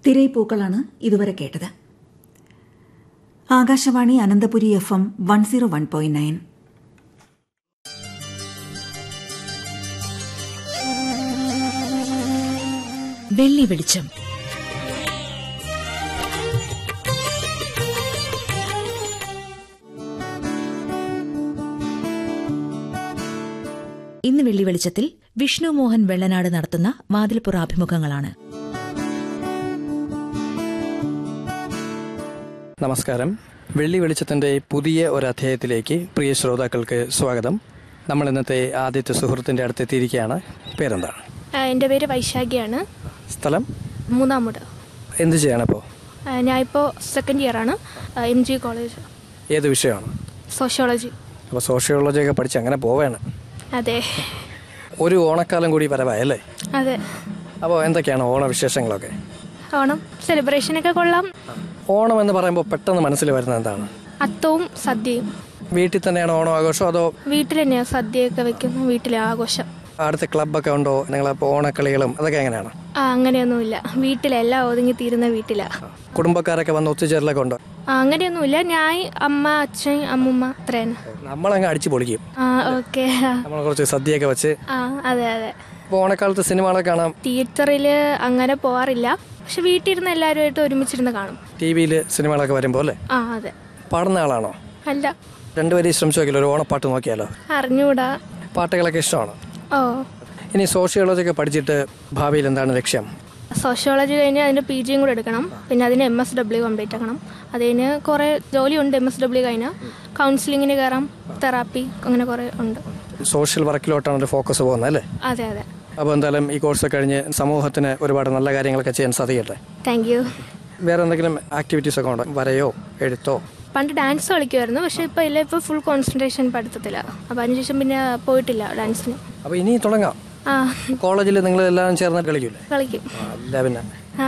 തിരയിപ്പൂക്കളാണ് ഇതുവരെ കേട്ടത് Akashvani Ananthapuri F M one zero one point nine വെള്ളി വെളിച്ചം ഇന്ന് വെള്ളി വെളിച്ചത്തിൽ വിഷ്ണു മോഹൻ വെള്ളനാട് നടത്തുന്ന വാതിൽപ്പുറ അഭിമുഖങ്ങളാണ് നമസ്കാരം വെള്ളി വെളിച്ചത്തിൻ്റെ പുതിയ ഒരു അധ്യായത്തിലേക്ക് പ്രിയ ശ്രോതാക്കൾക്ക് സ്വാഗതം നമ്മൾ ഇന്നത്തെ ആദ്യത്തെ സുഹൃത്തിൻ്റെ അടുത്തെത്തിയിരിക്കുകയാണ് പേരെന്താണ് ആ, എൻ്റെ പേര് വൈശാഖിയാണ് സ്ഥലം മൂന്നാമുട് എന്ത് ചെയ്യാണിപ്പോൾ ആ, ഞാനിപ്പോൾ സെക്കൻഡ് ഇയർ ആണ് എം ജി കോളേജ് ഏത് വിഷയമാണ് സോഷ്യോളജി അപ്പോൾ സോഷ്യോളജിയൊക്കെ പഠിച്ച് അങ്ങനെ പോവുകയാണ് അതെ ഒരു ഓണക്കാലം കൂടി വരവായല്ലേ അതെ അപ്പോൾ എന്തൊക്കെയാണ് ഓണവിശേഷങ്ങളൊക്കെ ഓണം സെലിബ്രേഷനൊക്കെ കൊള്ളാം ഓണം എന്ന് പറയുമ്പോൾ പെട്ടെന്ന് മനസ്സിൽ വരുന്നത് എന്താണ് അത്തവും സദ്യയും വീട്ടിൽ തന്നെയാണ് ഓണം ആഘോഷം അതോ വീട്ടിൽ തന്നെയാണ് സദ്യയൊക്കെ വെക്കുന്ന വീട്ടിലെ ആഘോഷം അടുത്ത ക്ലബ്ബൊക്കെ ഉണ്ടോ നിങ്ങളപ്പോൾ ഓണക്കളികളും അതൊക്കെ എങ്ങനെയാണ് ആ അങ്ങനെയൊന്നുമില്ല വീട്ടിലെല്ലാം ഒതുങ്ങി തീരുന്ന വീട്ടിലാ കുടുംബക്കാരൊക്കെ വന്ന് ഒത്തുചേരലൊക്കെ ഉണ്ടോ ആ അങ്ങനെയൊന്നുമില്ല ഞാൻ അമ്മ അച്ഛൻ അമ്മുമ്മ അത്രയാണ് നമ്മളങ്ങ് അടിച്ചു പൊളിക്കും ആ ഓക്കെ നമ്മൾ കുറച്ച് സദ്യയൊക്കെ വെച്ച് ആ അതെ അതെ ഇപ്പോൾ ഓണക്കാലത്ത് സിനിമകളൊക്കെ കാണാം തിയേറ്ററിൽ അങ്ങനെ പോവാറില്ല പക്ഷെ വീട്ടിലിരുന്ന് എല്ലാവരുമായിട്ട് ഒരുമിച്ചിരുന്ന് കാണും ടി വിയിൽ സിനിമകളൊക്കെ വരുമ്പോൾ അല്ലേ ആ അതെ പാടുന്ന ആളാണോ അല്ല രണ്ടുപേരും ശ്രമിച്ചു നോക്കിയാലോ ഒരു ഓണപ്പാട്ട് നോക്കിയാലോ അറിഞ്ഞൂടാ പാട്ടുകളൊക്കെ ഇഷ്ടമാണ് ഓ ഇനി സോഷ്യോളജി ഒക്കെ പഠിച്ചിട്ട് ഭാവിയിൽ എന്താണ് ലക്ഷ്യം സോഷ്യോളജി കഴിഞ്ഞ് അതിൻ്റെ പി ജിയും കൂടെ എടുക്കണം പിന്നെ അതിന് എം എസ് ഡബ്ല്യു കംപ്ലീറ്റ് ആക്കണം അതിന് കുറേ ജോലിയുണ്ട് എം എസ് ഡബ്ല്യു കഴിഞ്ഞാൽ കൗൺസിലിങ്ങിന് കയറാം തെറാപ്പി അങ്ങനെ കുറേ ഉണ്ട് സോഷ്യൽ വർക്കിലോട്ടാണ് ഒരു ഫോക്കസ് പോകുന്നത് അല്ലേ അതെ അതെ അപ്പോൾ എന്തായാലും ഈ കോഴ്സ് കഴിഞ്ഞ് സമൂഹത്തിന് ഒരുപാട് നല്ല കാര്യങ്ങളൊക്കെ ചെയ്യാൻ സാധിക്കട്ടെ താങ്ക് യു വേറെ എന്തെങ്കിലും ആക്ടിവിറ്റീസ് ഒക്കെ ഉണ്ടോ വരയോ എഴുത്തോ പണ്ട് ഡാൻസ് കളിക്കുമായിരുന്നു പക്ഷേ ഇപ്പോൾ ഇല്ല ഇപ്പോൾ ഫുൾ കോൺസെൻട്രേഷൻ പഠിത്തത്തില്ല അപ്പോൾ അതിനുശേഷം പിന്നെ പോയിട്ടില്ല ഡാൻസിന് അപ്പോൾ ഇനി തുടങ്ങാം ആ കോളേജിൽ നിങ്ങൾ എല്ലാവരും ചേർന്ന് കളിക്കൂലേ കളിക്കും അല്ല പിന്നെ ആ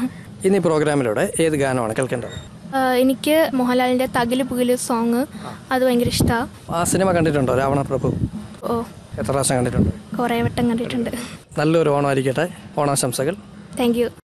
ഇനി പ്രോഗ്രാമിലൂടെ ഏത് ഗാനമാണ് കേൾക്കേണ്ടത് ആ, എനിക്ക് മോഹൻലാലിൻ്റെ തകില് പുകില് സോങ് അത് ഭയങ്കര ഇഷ്ടമാണ് ആ സിനിമ കണ്ടിട്ടുണ്ടോ രാവണ പ്രഭു ഓ എത്ര പ്രാവശ്യം കണ്ടിട്ടുണ്ട് കുറേ വട്ടം കണ്ടിട്ടുണ്ട് നല്ലൊരു ഓണമായിരിക്കട്ടെ ഓണാശംസകൾ താങ്ക് യു